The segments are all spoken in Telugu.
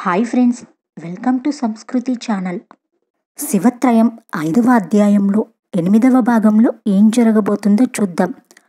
hi friends welcome to Sanskriti channel Shivatrayam ఐదవ అధ్యాయంలో ఎనిమిదవ భాగంలో ఏం జరగబోతుందో చూద్దాం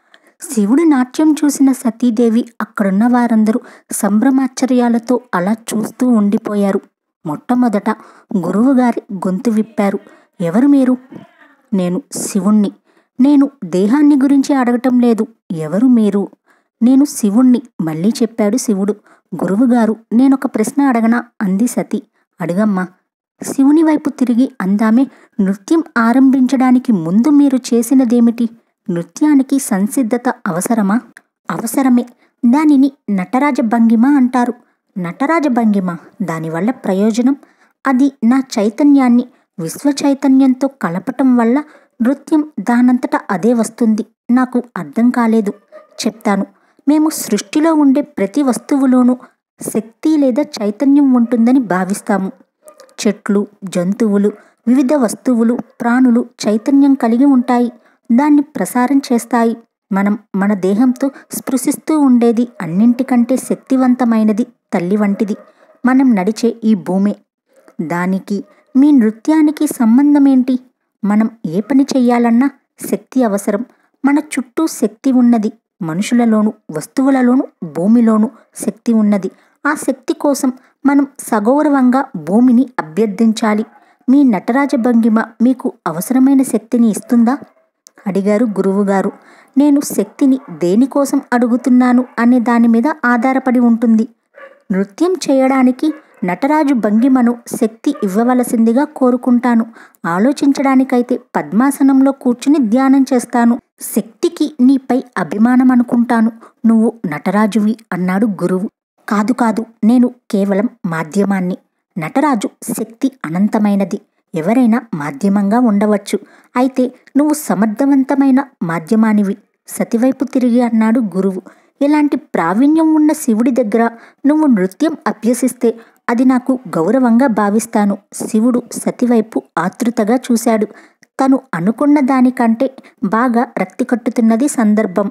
శివుడి నాట్యం చూసిన సతీదేవి అక్కడున్న వారందరూ సంభ్రమాశ్చర్యాలతో అలా చూస్తూ ఉండిపోయారు మొట్టమొదట గురువుగారి గొంతు విప్పారు ఎవరు మీరు నేను శివుణ్ణి నేను దేహాన్ని గురించి అడగటం లేదు ఎవరు మీరు నేను శివుణ్ణి మళ్ళీ చెప్పాడు శివుడు గురువుగారు నేనొక ప్రశ్న అడగనా అంది సతి అడగమ్మా శివుని వైపు తిరిగి అందామే నృత్యం ఆరంభించడానికి ముందు మీరు చేసినదేమిటి నృత్యానికి సంసిద్ధత అవసరమా అవసరమే దానిని నటరాజ భంగిమ అంటారు నటరాజ భంగిమ దానివల్ల ప్రయోజనం అది నా చైతన్యాన్ని విశ్వ చైతన్యంతో కలపటం వల్ల నృత్యం దానంతట అదే వస్తుంది నాకు అర్థం కాలేదు చెప్తాను మేము సృష్టిలో ఉండే ప్రతి వస్తువులోనూ శక్తి లేదా చైతన్యం ఉంటుందని భావిస్తాము చెట్లు జంతువులు వివిధ వస్తువులు ప్రాణులు చైతన్యం కలిగి ఉంటాయి దాన్ని ప్రసారం చేస్తాయి మనం మన దేహంతో స్పృశిస్తూ ఉండేది అన్నింటికంటే శక్తివంతమైనది తల్లి వంటిది మనం నడిచే ఈ భూమే దానికి మీ నృత్యానికి సంబంధం ఏంటి మనం ఏ పని చెయ్యాలన్నా శక్తి అవసరం మన చుట్టూ శక్తి ఉన్నది మనుషులలోను వస్తువులలోను భూమిలోను శక్తి ఉన్నది ఆ శక్తి కోసం మనం సగౌరవంగా భూమిని అభ్యర్థించాలి మీ నటరాజ భంగిమ మీకు అవసరమైన శక్తిని ఇస్తుందా అడిగారు గురువుగారు నేను శక్తిని దేనికోసం అడుగుతున్నాను అనే దాని మీద ఆధారపడి ఉంటుంది నృత్యం చేయడానికి నటరాజు భంగిమను శక్తి ఇవ్వవలసిందిగా కోరుకుంటాను ఆలోచించడానికైతే పద్మాసనంలో కూర్చుని ధ్యానం చేస్తాను శక్తికి నీపై అభిమానం అనుకుంటాను నువ్వు నటరాజువి అన్నాడు గురువు కాదు కాదు నేను కేవలం మాధ్యమాన్ని నటరాజు శక్తి అనంతమైనది ఎవరైనా మాధ్యమంగా ఉండవచ్చు అయితే నువ్వు సమర్థవంతమైన మాధ్యమానివి సతివైపు తిరిగి అన్నాడు గురువు ఇలాంటి ప్రావీణ్యం ఉన్న శివుడి దగ్గర నువ్వు నృత్యం అభ్యసిస్తే అది నాకు గౌరవంగా భావిస్తాను శివుడు సతివైపు ఆతృతగా చూశాడు తను అనుకున్న దానికంటే బాగా రక్తి కట్టుతున్నది సందర్భం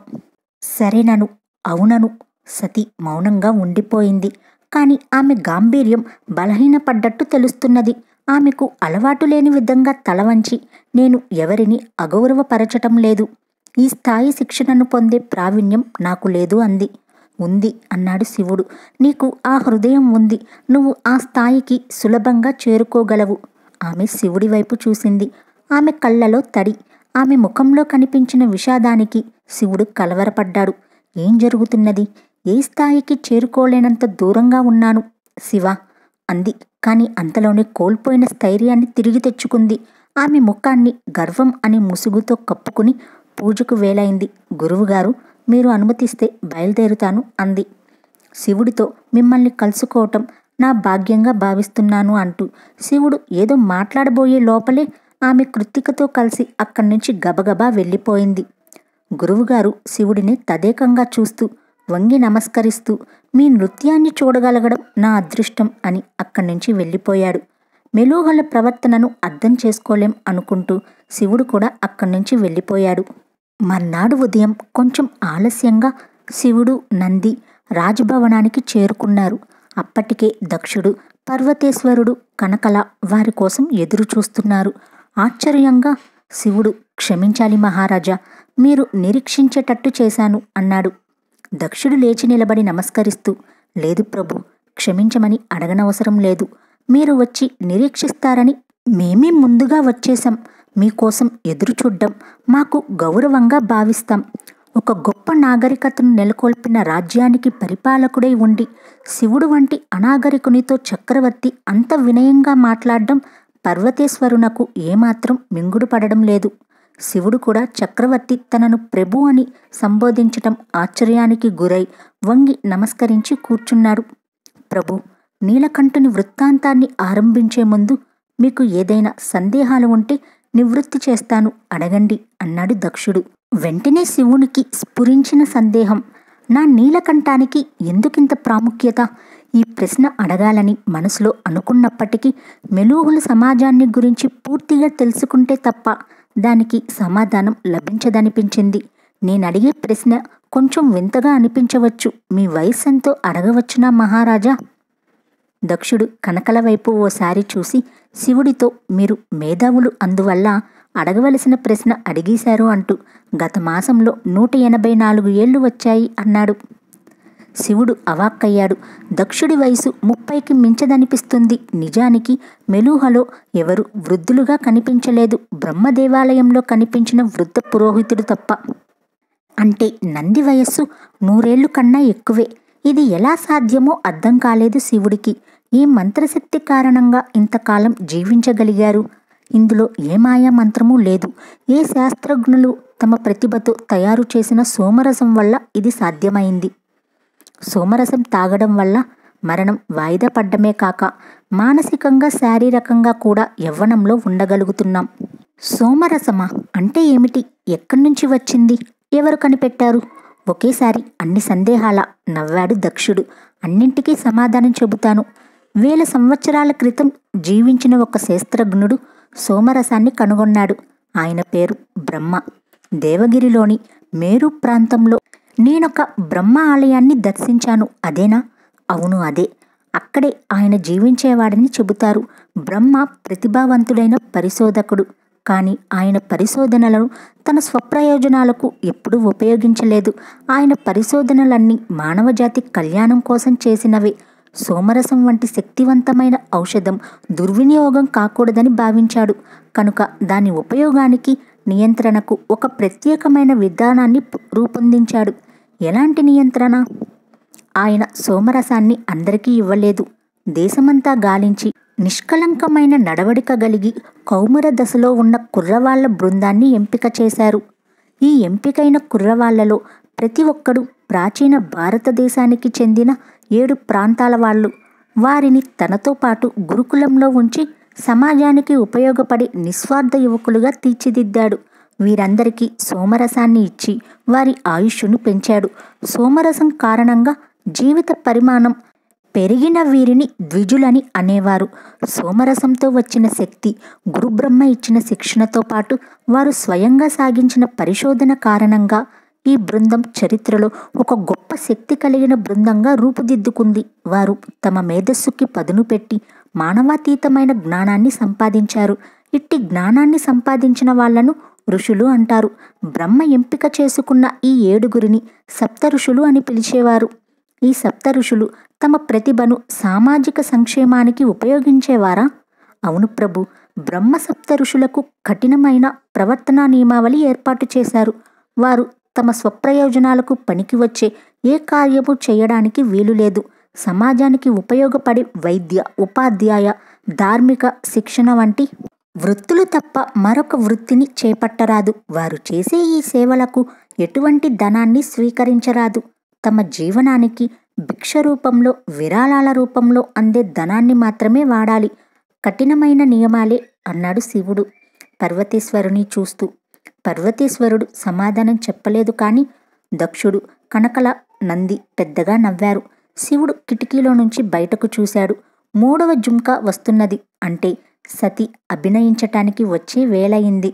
సరేనను అవునను సతి మౌనంగా ఉండిపోయింది కాని ఆమె గాంభీర్యం బలహీనపడ్డట్టు తెలుస్తున్నది ఆమెకు అలవాటు లేని విధంగా తల వంచి నేను ఎవరిని అగౌరవపరచటం లేదు ఈ స్థాయి శిక్షణను పొందే ప్రావీణ్యం నాకు లేదు అంది ఉంది అన్నాడు శివుడు నీకు ఆ హృదయం ఉంది నువ్వు ఆ స్థాయికి సులభంగా చేరుకోగలవు ఆమె శివుడి వైపు చూసింది ఆమె కళ్ళలో తడి ఆమె ముఖంలో కనిపించిన విషాదానికి శివుడు కలవరపడ్డాడు ఏం జరుగుతున్నది ఏ స్థాయికి చేరుకోలేనంత దూరంగా ఉన్నాను శివ అంది కాని అంతలోనే కోల్పోయిన స్థైర్యాన్ని తిరిగి తెచ్చుకుంది ఆమె ముఖాన్ని గర్వం అనే ముసుగుతో కప్పుకుని పూజకు వేలైంది గురువుగారు మీరు అనుమతిస్తే బయలుదేరుతాను అంది శివుడితో మిమ్మల్ని కలుసుకోవటం నా భాగ్యంగా భావిస్తున్నాను అంటూ శివుడు ఏదో మాట్లాడబోయే లోపలే ఆమె కృత్తికతో కలిసి అక్కడి నుంచి గబగబా వెళ్ళిపోయింది గురువుగారు శివుడిని తదేకంగా చూస్తూ వంగి నమస్కరిస్తూ మీ నృత్యాన్ని చూడగలగడం నా అదృష్టం అని అక్కడి నుంచి వెళ్ళిపోయాడు మెలూహల ప్రవర్తనను అర్థం చేసుకోలేం అనుకుంటూ శివుడు కూడా అక్కడి నుంచి వెళ్ళిపోయాడు మర్నాడు ఉదయం కొంచెం ఆలస్యంగా శివుడు నంది రాజభవనానికి చేరుకున్నారు అప్పటికే దక్షుడు పర్వతేశ్వరుడు కనకల వారి కోసం ఎదురు చూస్తున్నారు ఆశ్చర్యంగా శివుడు క్షమించాలి మహారాజా మీరు నిరీక్షించేటట్టు చేశాను అన్నాడు దక్షుడు లేచి నిలబడి నమస్కరిస్తూ లేదు ప్రభు క్షమించమని అడగనవసరం లేదు మీరు వచ్చి నిరీక్షిస్తారని మేమే ముందుగా వచ్చేశాం మీకోసం ఎదురు చూడ్డం మాకు గౌరవంగా భావిస్తాం ఒక గొప్ప నాగరికతను నెలకొల్పిన రాజ్యానికి పరిపాలకుడై ఉండి శివుడు వంటి అనాగరికునితో చక్రవర్తి అంత వినయంగా మాట్లాడడం పర్వతేశ్వరునకు ఏమాత్రం మింగుడు పడడం లేదు శివుడు కూడా చక్రవర్తి తనను ప్రభు అని సంబోధించటం ఆశ్చర్యానికి గురై వంగి నమస్కరించి కూర్చున్నాడు ప్రభు నీలకంఠుని వృత్తాంతాన్ని ఆరంభించే ముందు మీకు ఏదైనా సందేహాలు ఉంటే నివృత్తి చేస్తాను అడగండి అన్నాడు దక్షుడు వెంటనే శివునికి స్ఫురించిన సందేహం నా నీలకంఠానికి ఎందుకింత ప్రాముఖ్యత ఈ ప్రశ్న అడగాలని మనసులో అనుకున్నప్పటికీ మెలూహుల సమాజాన్ని గురించి పూర్తిగా తెలుసుకుంటే తప్ప దానికి సమాధానం లభించదనిపించింది నేను అడిగే ప్రశ్న కొంచెం వింతగా అనిపించవచ్చు మీ వయస్సెంతో అడగవచ్చునా మహారాజా దక్షుడు కనకల వైపు ఓసారి చూసి శివుడితో మీరు మేధావులు అందువల్ల అడగవలసిన ప్రశ్న అడిగేశారు అంటూ గత మాసంలో నూట ఎనభై నాలుగు ఏళ్లు వచ్చాయి అన్నాడు శివుడు అవాక్కయ్యాడు దక్షుడి వయసు ముప్పైకి మించదనిపిస్తుంది నిజానికి మెలూహలో ఎవరు వృద్ధులుగా కనిపించలేదు బ్రహ్మ దేవాలయంలో కనిపించిన వృద్ధ పురోహితుడు తప్ప అంటే నంది వయస్సు నూరేళ్లు కన్నా ఎక్కువే ఇది ఎలా సాధ్యమో అర్థం కాలేదు శివుడికి ఈ మంత్రశక్తి కారణంగా ఇంతకాలం జీవించగలిగారు ఇందులో ఏ మాయా మంత్రమూ లేదు ఏ శాస్త్రజ్ఞులు తమ ప్రతిభతో తయారు చేసిన సోమరసం వల్ల ఇది సాధ్యమైంది సోమరసం తాగడం వల్ల మరణం వాయిదా పడ్డమే కాక మానసికంగా శారీరకంగా కూడా యవ్వనంలో ఉండగలుగుతున్నాం సోమరసమా అంటే ఏమిటి ఎక్కడి నుంచి వచ్చింది ఎవరు కనిపెట్టారు ఒకేసారి అన్ని సందేహాల నవ్వాడు దక్షుడు అన్నింటికీ సమాధానం చెబుతాను వేల సంవత్సరాల క్రితం జీవించిన ఒక శాస్త్రజ్ఞుడు సోమరసాన్ని కనుగొన్నాడు ఆయన పేరు బ్రహ్మ దేవగిరిలోని మేరు ప్రాంతంలో నేనొక బ్రహ్మ ఆలయాన్ని దర్శించాను అదేనా అవును అదే అక్కడే ఆయన జీవించేవాడని చెబుతారు బ్రహ్మ ప్రతిభావంతుడైన పరిశోధకుడు కానీ ఆయన పరిశోధనలను తన స్వప్రయోజనాలకు ఎప్పుడూ ఉపయోగించలేదు ఆయన పరిశోధనలన్నీ మానవజాతి కళ్యాణం కోసం చేసినవే సోమరసం వంటి శక్తివంతమైన ఔషధం దుర్వినియోగం కాకూడదని భావించాడు కనుక దాని ఉపయోగానికి నియంత్రణకు ఒక ప్రత్యేకమైన విధానాన్ని రూపొందించాడు ఎలాంటి నియంత్రణ ఆయన సోమరసాన్ని అందరికీ ఇవ్వలేదు దేశమంతా గాలించి నిష్కలంకమైన నడవడిక గలిగి కౌముర దశలో ఉన్న కుర్రవాళ్ల బృందాన్ని ఎంపిక చేశారు ఈ ఎంపికైన కుర్రవాళ్లలో ప్రతి ఒక్కడు ప్రాచీన భారతదేశానికి చెందిన ఏడు ప్రాంతాల వాళ్ళు వారిని తనతో పాటు గురుకులంలో ఉంచి సమాజానికి ఉపయోగపడే నిస్వార్థ యువకులుగా తీర్చిదిద్దాడు వీరందరికీ సోమరసాన్ని ఇచ్చి వారి ఆయుష్ను పెంచాడు సోమరసం కారణంగా జీవిత పరిమాణం పెరిగిన వీరిని ద్విజులని అనేవారు సోమరసంతో వచ్చిన శక్తి గురుబ్రహ్మ ఇచ్చిన శిక్షణతో పాటు వారు స్వయంగా సాగించిన పరిశోధన కారణంగా ఈ బృందం చరిత్రలో ఒక గొప్ప శక్తి కలిగిన బృందంగా రూపుదిద్దుకుంది వారు తమ మేధస్సుకి పదును పెట్టి మానవాతీతమైన జ్ఞానాన్ని సంపాదించారు ఇట్టి జ్ఞానాన్ని సంపాదించిన వాళ్లను ఋషులు అంటారు బ్రహ్మ ఎంపిక చేసుకున్న ఈ ఏడుగురిని సప్త ఋషులు అని పిలిచేవారు ఈ సప్త ఋషులు తమ ప్రతిభను సామాజిక సంక్షేమానికి ఉపయోగించేవారా అవును ప్రభు బ్రహ్మ సప్త ఋషులకు కఠినమైన ప్రవర్తనా నియమావళి ఏర్పాటు చేశారు వారు తమ స్వప్రయోజనాలకు పనికి వచ్చే ఏ కార్యము చేయడానికి వీలు లేదు సమాజానికి ఉపయోగపడే వైద్య ఉపాధ్యాయ ధార్మిక శిక్షణ వంటి వృత్తులు తప్ప మరొక వృత్తిని చేపట్టరాదు వారు చేసే ఈ సేవలకు ఎటువంటి ధనాన్ని స్వీకరించరాదు తమ జీవనానికి భిక్ష రూపంలో విరాళాల రూపంలో అందే ధనాన్ని మాత్రమే వాడాలి కఠినమైన నియమాలే అన్నాడు శివుడు పర్వతేశ్వరుని చూస్తూ పర్వతేశ్వరుడు సమాధానం చెప్పలేదు కానీ దక్షుడు కనకల నంది పెద్దగా నవ్వారు శివుడు కిటికీలో నుంచి బయటకు చూశాడు మూడవ జుంక వస్తున్నది అంటే సతి అభినయించటానికి వచ్చే వేలయింది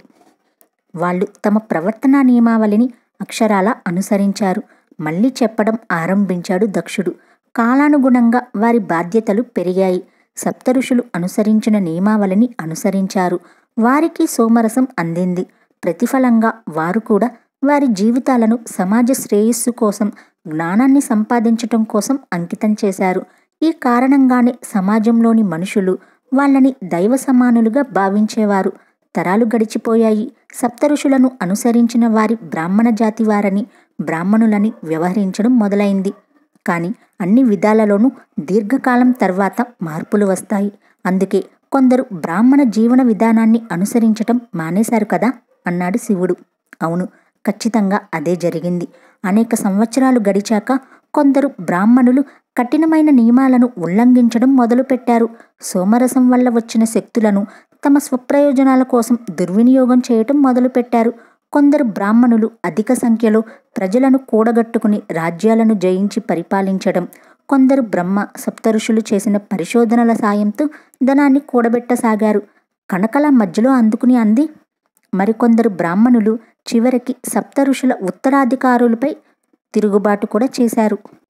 వాళ్ళు తమ ప్రవర్తనా నియమావళిని అక్షరాల అనుసరించారు మళ్ళీ చెప్పడం ఆరంభించాడు దక్షుడు కాలానుగుణంగా వారి బాధ్యతలు పెరిగాయి సప్తఋషులు అనుసరించిన నియమావళిని అనుసరించారు వారికి సోమరసం అందింది ప్రతిఫలంగా వారు కూడా వారి జీవితాలను సమాజ శ్రేయస్సు కోసం జ్ఞానాన్ని సంపాదించటం కోసం అంకితం చేశారు ఈ కారణంగానే సమాజంలోని మనుషులు వాళ్ళని దైవ సమానులుగా భావించేవారు తరాలు గడిచిపోయాయి సప్తఋషులను అనుసరించిన వారి బ్రాహ్మణ జాతి వారని బ్రాహ్మణులని వ్యవహరించడం మొదలైంది కానీ అన్ని విధాలలోనూ దీర్ఘకాలం తర్వాత మార్పులు వస్తాయి అందుకే కొందరు బ్రాహ్మణ జీవన విధానాన్ని అనుసరించటం మానేశారు కదా అన్నాడు శివుడు అవును ఖచ్చితంగా అదే జరిగింది అనేక సంవత్సరాలు గడిచాక కొందరు బ్రాహ్మణులు కఠినమైన నియమాలను ఉల్లంఘించడం మొదలుపెట్టారు సోమరసం వల్ల వచ్చిన శక్తులను తమ స్వప్రయోజనాల కోసం దుర్వినియోగం చేయటం మొదలుపెట్టారు కొందరు బ్రాహ్మణులు అధిక సంఖ్యలో ప్రజలను కూడగట్టుకుని రాజ్యాలను జయించి పరిపాలించడం కొందరు బ్రహ్మ సప్తఋషులు చేసిన పరిశోధనల సాయంతో ధనాన్ని కూడబెట్టసాగారు కనకల మధ్యలో అందుకుని అంది మరికొందరు బ్రాహ్మణులు చివరికి సప్తఋషుల ఉత్తరాధికారులపై తిరుగుబాటు కూడా చేశారు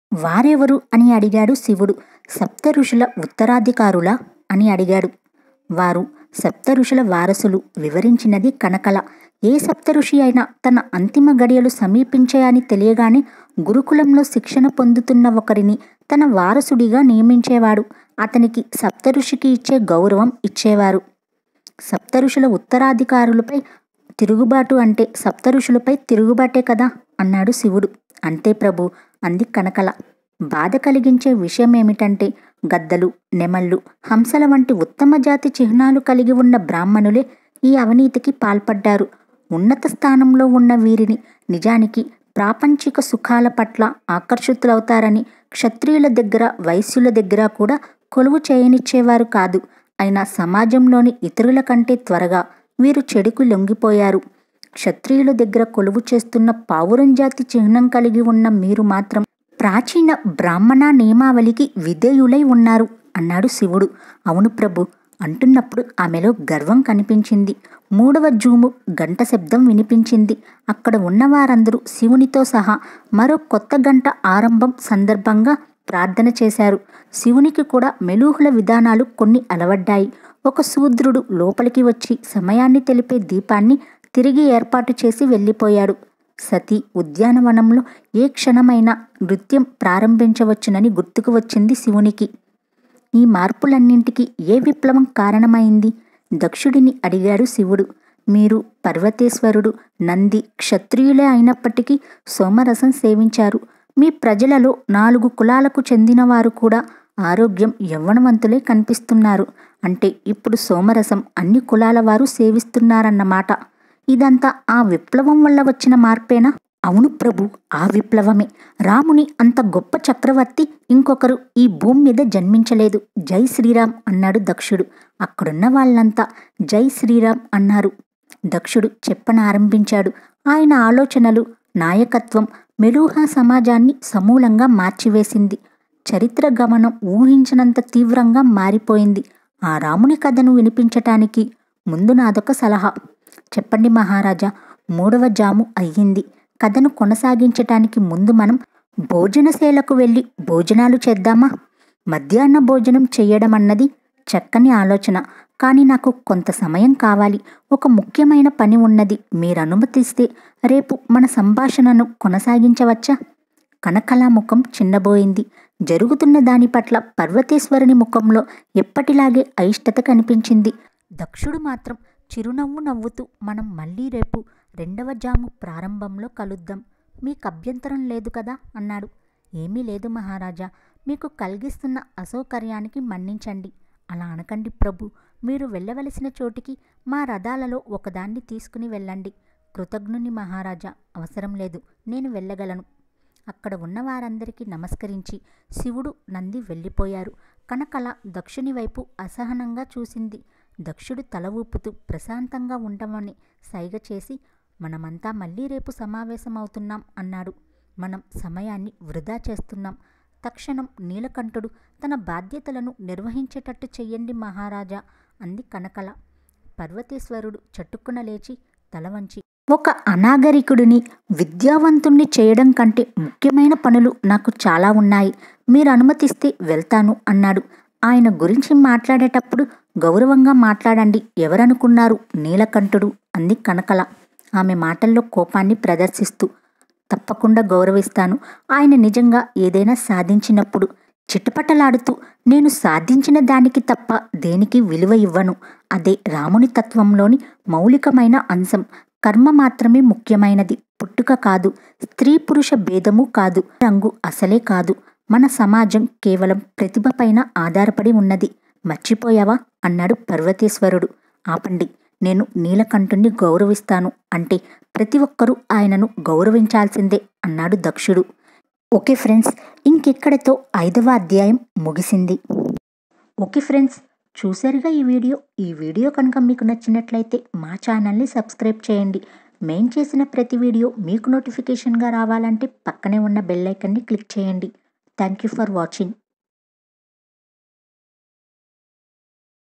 వారెవరు అని అడిగాడు శివుడు సప్త ఋషుల ఉత్తరాధికారులా అని అడిగాడు వారు సప్త ఋషుల వారసులు వివరించినది కనకల ఏ సప్త ఋషి అయినా తన అంతిమ గడియలు సమీపించాయని తెలియగానే గురుకులంలో శిక్షణ పొందుతున్న ఒకరిని తన వారసుడిగా నియమించేవాడు అతనికి సప్త ఋషికి ఇచ్చే గౌరవం ఇచ్చేవారు సప్త ఋషుల ఉత్తరాధికారులపై తిరుగుబాటు అంటే సప్త ఋషులపై తిరుగుబాటే కదా అన్నాడు శివుడు అంతే ప్రభు అంది కనకల బాధ కలిగించే విషయం ఏమిటంటే గద్దలు నెమళ్ళు హంసల వంటి ఉత్తమ జాతి చిహ్నాలు కలిగి ఉన్న బ్రాహ్మణులే ఈ అవినీతికి పాల్పడ్డారు ఉన్నత స్థానంలో ఉన్న వీరిని నిజానికి ప్రాపంచిక సుఖాల పట్ల ఆకర్షితులవుతారని క్షత్రియుల దగ్గర వైశ్యుల దగ్గర కూడా కొలువు చేయనిచ్చేవారు కాదు అయినా సమాజంలోని ఇతరుల కంటే త్వరగా వీరు చెడుకు లొంగిపోయారు క్షత్రియుల దగ్గర కొలువు చేస్తున్న పావురం జాతి చిహ్నం కలిగి ఉన్న మీరు మాత్రం ప్రాచీన బ్రాహ్మణ నియమావళికి విధేయులై ఉన్నారు అన్నాడు శివుడు అవును ప్రభు అంటున్నప్పుడు ఆమెలో గర్వం కనిపించింది మూడవ జూము గంట శబ్దం వినిపించింది అక్కడ ఉన్నవారందరూ శివునితో సహా మరో కొత్త గంట ఆరంభం సందర్భంగా ప్రార్థన చేశారు శివునికి కూడా మెలూహుల విధానాలు కొన్ని అలవడ్డాయి ఒక శూద్రుడు లోపలికి వచ్చి సమయాన్ని తెలిపే దీపాన్ని తిరిగి ఏర్పాటు చేసి వెళ్ళిపోయాడు సతీ ఉద్యానవనంలో ఏ క్షణమైనా నృత్యం ప్రారంభించవచ్చునని గుర్తుకు వచ్చింది శివునికి ఈ మార్పులన్నింటికి ఏ విప్లవం కారణమైంది దక్షుడిని అడిగాడు శివుడు మీరు పర్వతేశ్వరుడు నంది క్షత్రియులే అయినప్పటికీ సోమరసం సేవించారు మీ ప్రజలలో నాలుగు కులాలకు చెందినవారు కూడా ఆరోగ్యం యవ్వనవంతులే కనిపిస్తున్నారు అంటే ఇప్పుడు సోమరసం అన్ని కులాల వారు సేవిస్తున్నారన్నమాట ఇదంతా ఆ విప్లవం వల్ల వచ్చిన మార్పేనా అవును ప్రభు ఆ విప్లవమే రాముని అంత గొప్ప చక్రవర్తి ఇంకొకరు ఈ భూమి మీద జన్మించలేదు జై శ్రీరామ్ అన్నాడు దక్షుడు అక్కడున్న వాళ్ళంతా జై శ్రీరామ్ అన్నారు దక్షుడు చెప్పనారంభించాడు ఆయన ఆలోచనలు నాయకత్వం మెలూహా సమాజాన్ని సమూలంగా మార్చివేసింది చరిత్ర గమనం ఊహించినంత తీవ్రంగా మారిపోయింది ఆ రాముని కథను వినిపించటానికి ముందు నాదొక సలహా చెప్పండి మహారాజా మూడవ జాము అయ్యింది కథను కొనసాగించటానికి ముందు మనం భోజనశాలకు వెళ్ళి భోజనాలు చేద్దామా మధ్యాహ్న భోజనం చెయ్యడం అన్నది చక్కని ఆలోచన కానీ నాకు కొంత సమయం కావాలి ఒక ముఖ్యమైన పని ఉన్నది మీరు అనుమతిస్తే రేపు మన సంభాషణను కొనసాగించవచ్చా కనకళా ముఖం చిన్నబోయింది జరుగుతున్న దాని పట్ల పర్వతేశ్వరుని ముఖంలో ఎప్పటిలాగే అయిష్టత కనిపించింది దక్షుడు మాత్రం చిరునవ్వు నవ్వుతూ మనం మళ్ళీ రేపు రెండవ జాము ప్రారంభంలో కలుద్దాం మీకు అభ్యంతరం లేదు కదా అన్నాడు ఏమీ లేదు మహారాజా మీకు కలిగిస్తున్న అసౌకర్యానికి మన్నించండి అలా అనకండి ప్రభు మీరు వెళ్ళవలసిన చోటికి మా రథాలలో ఒకదాన్ని తీసుకుని వెళ్ళండి కృతజ్ఞుని మహారాజా అవసరం లేదు నేను వెళ్ళగలను అక్కడ ఉన్న వారందరికీ నమస్కరించి శివుడు నంది వెళ్ళిపోయారు కనకల దక్షుని వైపు అసహనంగా చూసింది దక్షుడు తల ఊపుతూ ప్రశాంతంగా ఉండమని సైగ చేసి మనమంతా మళ్ళీ రేపు సమావేశమవుతున్నాం అన్నాడు మనం సమయాన్ని వృధా చేస్తున్నాం తక్షణం నీలకంఠుడు తన బాధ్యతలను నిర్వహించేటట్టు చెయ్యండి మహారాజా అంది కనకల పర్వతేశ్వరుడు చట్టుక్కున లేచి తల వంచి ఒక అనాగరికుడిని విద్యావంతుణ్ణి చేయడం కంటే ముఖ్యమైన పనులు నాకు చాలా ఉన్నాయి మీరు అనుమతిస్తే వెళ్తాను అన్నాడు ఆయన గురించి మాట్లాడేటప్పుడు గౌరవంగా మాట్లాడండి ఎవరనుకున్నారు నీలకంఠుడు అంది కనకల ఆమె మాటల్లో కోపాన్ని ప్రదర్శిస్తూ తప్పకుండా గౌరవిస్తాను ఆయన నిజంగా ఏదైనా సాధించినప్పుడు చిటపటలాడుతూ నేను సాధించిన దానికి తప్ప దేనికి విలువ ఇవ్వను అదే రాముని తత్వంలోని మౌలికమైన అంశం కర్మ మాత్రమే ముఖ్యమైనది పుట్టుక కాదు స్త్రీ పురుష భేదము కాదు రంగు అసలే కాదు మన సమాజం కేవలం ప్రతిభపైన ఆధారపడి ఉన్నది మర్చిపోయావా అన్నాడు పర్వతేశ్వరుడు ఆపండి నేను నీలకంఠుణ్ణి గౌరవిస్తాను అంటే ప్రతి ఒక్కరూ ఆయనను గౌరవించాల్సిందే అన్నాడు దక్షుడు ఓకే ఫ్రెండ్స్ ఇంకెక్కడితో ఐదవ అధ్యాయం ముగిసింది ఓకే ఫ్రెండ్స్ చూసారుగా ఈ వీడియో ఈ వీడియో కనుక మీకు నచ్చినట్లయితే మా ఛానల్ని సబ్స్క్రైబ్ చేయండి మేం చేసిన ప్రతి వీడియో మీకు నోటిఫికేషన్గా రావాలంటే పక్కనే ఉన్న బెల్ ఐకన్ని క్లిక్ చేయండి థ్యాంక్ యూ ఫర్ వాచింగ్